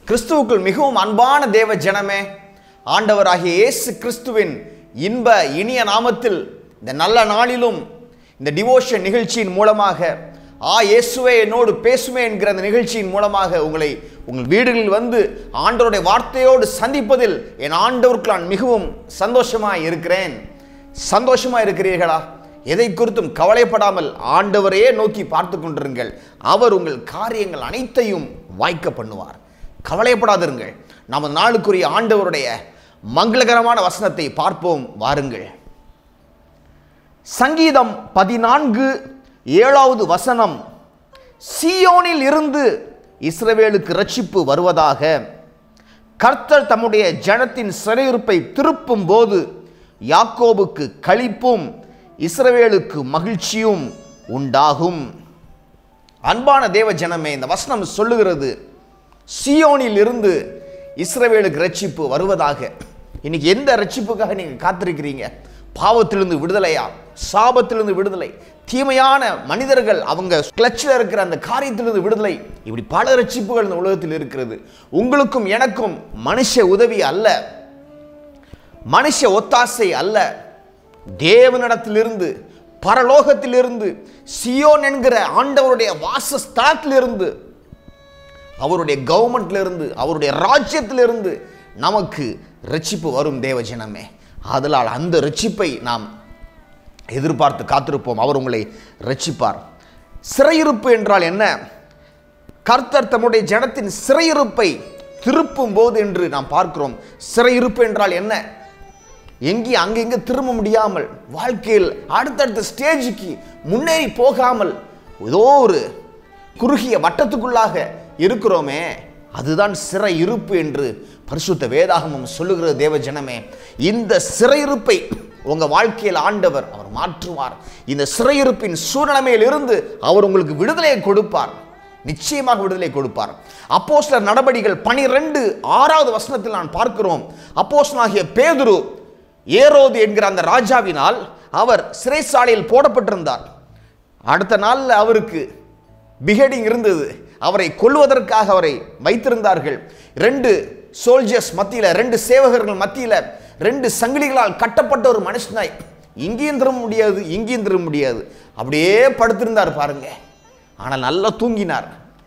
கிறிஸ்துவுக்குள் மிகவும் அன்பான தேவ ஜனமே ஆண்டவராகிய இயேசு கிறிஸ்துவின் இன்ப இனிய நாமத்தில் இந்த நல்ல நாளிலும் இந்த டிவோஷன் நிகழ்ச்சியின் மூலமாக ஆ இயேசுவே என்னோடு பேசுமே என்கிற அந்த நிகழ்ச்சியின் மூலமாக உங்களை உங்கள் வீடுகளில் வந்து ஆண்டவருடைய வார்த்தையோடு சந்திப்பதில் என் ஆண்டவருக்கு நான் மிகவும் சந்தோஷமாக இருக்கிறேன் சந்தோஷமாக இருக்கிறீர்களா எதை குறித்தும் கவலைப்படாமல் ஆண்டவரையே நோக்கி பார்த்து கொண்டிருங்கள் அவர் உங்கள் காரியங்கள் அனைத்தையும் வாய்க்க பண்ணுவார் கவலைப்படாதிருங்கள் நமது நாளுக்குரிய ஆண்டவருடைய மங்களகரமான வசனத்தை பார்ப்போம் வாருங்கள் சங்கீதம் பதினான்கு ஏழாவது வசனம் சீயோனில் இருந்து இஸ்ரவேலுக்கு ரட்சிப்பு வருவதாக கர்த்தர் தம்முடைய ஜனத்தின் சிறையிருப்பை திருப்பும் போது யாக்கோபுக்கு களிப்பும் இஸ்ரவேலுக்கு மகிழ்ச்சியும் உண்டாகும் அன்பான தேவ ஜனமே இந்த வசனம் சொல்லுகிறது சியோனில் இருந்து இஸ்ரவேலுக்கு ரட்சிப்பு வருவதாக இன்னைக்கு எந்த ரட்சிப்புக்காக நீங்க காத்திருக்கிறீங்க பாவத்திலிருந்து விடுதலையா சாபத்திலிருந்து விடுதலை தீமையான மனிதர்கள் அவங்க கிளச்சில் இருக்கிற அந்த காரியத்திலிருந்து விடுதலை இப்படி பல ரட்சிப்புகள் இந்த உலகத்தில் இருக்கிறது உங்களுக்கும் எனக்கும் மனுஷ உதவி அல்ல மனுஷ ஒத்தாசை அல்ல தேவனிடத்திலிருந்து பரலோகத்திலிருந்து சியோன் என்கிற ஆண்டவருடைய வாசஸ்தலத்திலிருந்து அவருடைய கவர்மெண்ட்ல இருந்து அவருடைய ராஜ்யத்திலிருந்து நமக்கு ரட்சிப்பு வரும் தேவ ஜனமே அதனால் அந்த ரட்சிப்பை நாம் எதிர்பார்த்து காத்திருப்போம் அவர் உங்களை ரட்சிப்பார் சிறையிருப்பு என்றால் என்ன கர்த்தர் தம்முடைய ஜனத்தின் சிறையிருப்பை திருப்பும் போது என்று நாம் பார்க்கிறோம் சிறையிருப்பு என்றால் என்ன எங்கே அங்கெங்க திரும்ப முடியாமல் வாழ்க்கையில் அடுத்தடுத்த ஸ்டேஜுக்கு முன்னேறி போகாமல் ஏதோ ஒரு குறுகிய வட்டத்துக்குள்ளாக இருக்கிறோமே அதுதான் சிறை இருப்பு என்று பரிசுத்த வேதாகமம் சொல்லுகிற தேவ ஜனமே இந்த சிறையிருப்பை உங்க வாழ்க்கையில் ஆண்டவர் அவர் மாற்றுவார் இந்த சிறையிருப்பின் சூழ்நிலைமையில் இருந்து அவர் உங்களுக்கு விடுதலையை கொடுப்பார் நிச்சயமாக விடுதலை கொடுப்பார் அப்போஸ்லர் நடபடிகள் பனிரெண்டு ஆறாவது வசனத்தில் நான் பார்க்கிறோம் அப்போஸ்தலனாகிய பேதுரு ஏரோது என்கிற அந்த ராஜாவினால் அவர் சிறைச்சாலையில் போடப்பட்டிருந்தார் அடுத்த நாளில் அவருக்கு பிஹெடிங் இருந்தது அவரை கொல்வதற்காக அவரை வைத்திருந்தார்கள் ரெண்டு சோல்ஜர்ஸ் மத்தியில் ரெண்டு சேவகர்கள் மத்தியில் ரெண்டு சங்கிலிகளால் கட்டப்பட்ட ஒரு மனுஷனாய் இங்கேயும் திரும்ப முடியாது இங்கேயும் திரும்ப முடியாது அப்படியே படுத்திருந்தார் பாருங்க ஆனால் நல்லா தூங்கினார்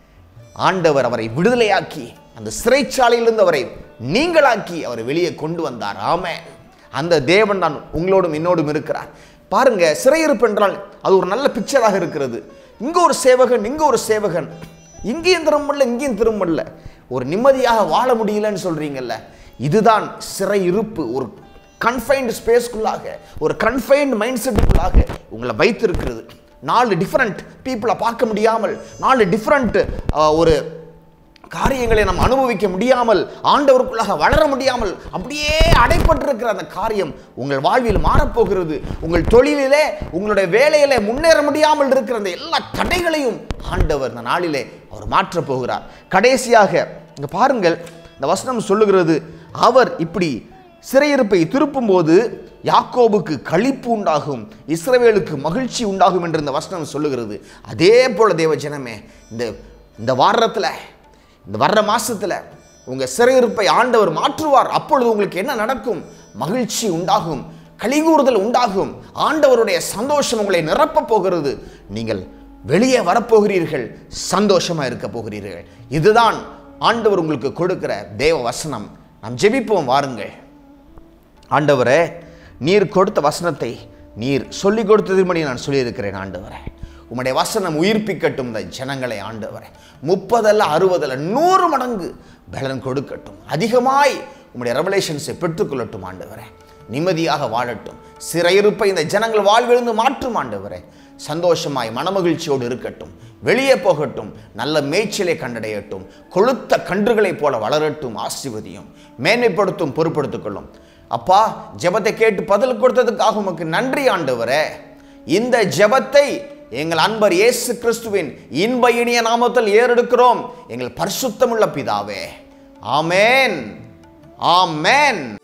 ஆண்டவர் அவரை விடுதலையாக்கி அந்த சிறைச்சாலையிலிருந்து அவரை நீங்களாக்கி அவரை வெளியே கொண்டு வந்தார் ஆமே அந்த தேவன் தான் உங்களோடும் என்னோடும் இருக்கிறார் பாருங்க சிறையிருப்பு என்றால் அது ஒரு நல்ல பிக்சராக இருக்கிறது இங்க ஒரு சேவகன் இங்க ஒரு சேவகன் இங்கேயும் திரும்பல இங்கேயும் திரும்பல ஒரு நிம்மதியாக வாழ முடியலன்னு சொல்றீங்கல்ல இதுதான் சிறையிருப்பு ஒரு கன்ஃபைன்டு ஸ்பேஸ்க்குள்ளாக ஒரு கன்ஃபைன்டு மைண்ட் செட்டுக்குள்ளாக உங்களை வைத்திருக்கிறது நாலு டிஃப்ரெண்ட் பீப்புளை பார்க்க முடியாமல் நாலு டிஃப்ரெண்ட் ஒரு காரியங்களை நாம் அனுபவிக்க முடியாமல் ஆண்டவருக்குள்ளாக வளர முடியாமல் அப்படியே அடைப்பட்டிருக்கிற அந்த காரியம் உங்கள் வாழ்வில் மாறப்போகிறது உங்கள் தொழிலிலே உங்களுடைய வேலையிலே முன்னேற முடியாமல் இருக்கிற அந்த எல்லா தடைகளையும் ஆண்டவர் இந்த நாளிலே அவர் மாற்றப் போகிறார் கடைசியாக இங்க பாருங்கள் இந்த வசனம் சொல்லுகிறது அவர் இப்படி சிறையிருப்பை திருப்பும் போது யாக்கோபுக்கு களிப்பு உண்டாகும் இஸ்ரவேலுக்கு மகிழ்ச்சி உண்டாகும் என்று இந்த வசனம் சொல்லுகிறது அதே போல தேவ ஜனமே இந்த இந்த வாரத்தில் இந்த வர்ற மாசத்துல உங்க சிறையிருப்பை ஆண்டவர் மாற்றுவார் அப்பொழுது உங்களுக்கு என்ன நடக்கும் மகிழ்ச்சி உண்டாகும் கலிகூறுதல் உண்டாகும் ஆண்டவருடைய சந்தோஷம் உங்களை நிரப்பப் போகிறது நீங்கள் வெளியே வரப்போகிறீர்கள் சந்தோஷமா இருக்க போகிறீர்கள் இதுதான் ஆண்டவர் உங்களுக்கு கொடுக்கிற தேவ வசனம் நாம் ஜெபிப்போம் வாருங்கள் ஆண்டவரே நீர் கொடுத்த வசனத்தை நீர் சொல்லிக் கொடுத்ததுபடி நான் சொல்லியிருக்கிறேன் ஆண்டவரே உம்முடைய வசனம் உயிர்ப்பிக்கட்டும் இந்த ஜனங்களை ஆண்டவரே முப்பதல்ல அறுபதல்ல நூறு மடங்கு பலன் கொடுக்கட்டும் அதிகமாய் உம்முடைய ரெவலேஷன்ஸை பெற்றுக்கொள்ளட்டும் ஆண்டவரே நிம்மதியாக வாழட்டும் சிறையிருப்பை இந்த ஜனங்கள் வாழ்விழுந்து மாற்றும் ஆண்டவரே சந்தோஷமாய் மனமகிழ்ச்சியோடு இருக்கட்டும் வெளியே போகட்டும் நல்ல மேய்ச்சலை கண்டடையட்டும் கொழுத்த கன்றுகளைப் போல வளரட்டும் ஆசிர்வதியும் மேன்மைப்படுத்தும் பொறுப்படுத்திக் கொள்ளும் அப்பா ஜெபத்தை கேட்டு பதில் கொடுத்ததுக்காக உமக்கு நன்றி ஆண்டவரே இந்த ஜெபத்தை எங்கள் அன்பர் இயேசு கிறிஸ்துவின் இன்ப இனிய நாமத்தில் ஏறெடுக்கிறோம் எங்கள் பரிசுத்தமுள்ள பிதாவே ஆமேன் ஆமேன்